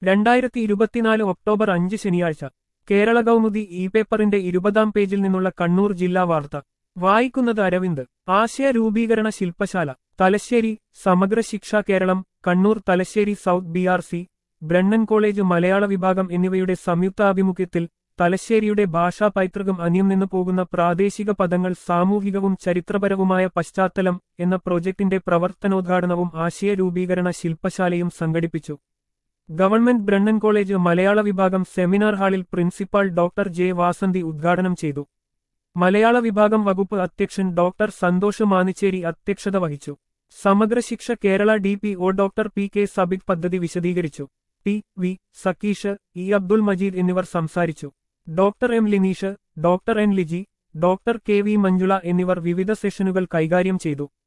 രണ്ടായിരത്തി ഇരുപത്തിനാല് ഒക്ടോബർ അഞ്ച് ശനിയാഴ്ച കേരള കൗമുദി ഇ പേപ്പറിന്റെ ഇരുപതാം പേജിൽ നിന്നുള്ള കണ്ണൂർ ജില്ലാ വാർത്ത വായിക്കുന്നത് അരവിന്ദ് ആശയ രൂപീകരണ ശില്പശാല Thalassery Samagra Shiksha Keralam Kannur Thalassery south B R C Brennan college മലയാള വിഭാഗം എന്നിവയുടെ സംയുക്താഭിമുഖ്യത്തിൽ തലശ്ശേരിയുടെ ഭാഷാ പൈതൃകം അന്യം നിന്നു പോകുന്ന പ്രാദേശിക പദങ്ങൾ സാമൂഹികവും ചരിത്രപരവുമായ പശ്ചാത്തലം എന്ന പ്രൊജക്ടിന്റെ പ്രവർത്തനോദ്ഘാടനവും ആശയ രൂപീകരണ ശില്പശാലയും സംഘടിപ്പിച്ചു ഗവൺമെന്റ് ബ്രണ്ണൻ കോളേജ് മലയാള വിഭാഗം സെമിനാർ ഹാളിൽ പ്രിൻസിപ്പാൾ ഡോക്ടർ ജെ വാസന്തി ഉദ്ഘാടനം ചെയ്തു മലയാള വിഭാഗം വകുപ്പ് അധ്യക്ഷൻ ഡോക്ടർ സന്തോഷ് മാനിച്ചേരി അധ്യക്ഷത വഹിച്ചു Samagra Shiksha Kerala D P O doctor P K Sabik പദ്ധതി വിശദീകരിച്ചു T V Sakeesh E Abdul Majeed എന്നിവർ സംസാരിച്ചു doctor M Lineesh doctor N Liji doctor K V Manjula എന്നിവർ വിവിധ സെഷനുകൾ കൈകാര്യം ചെയ്തു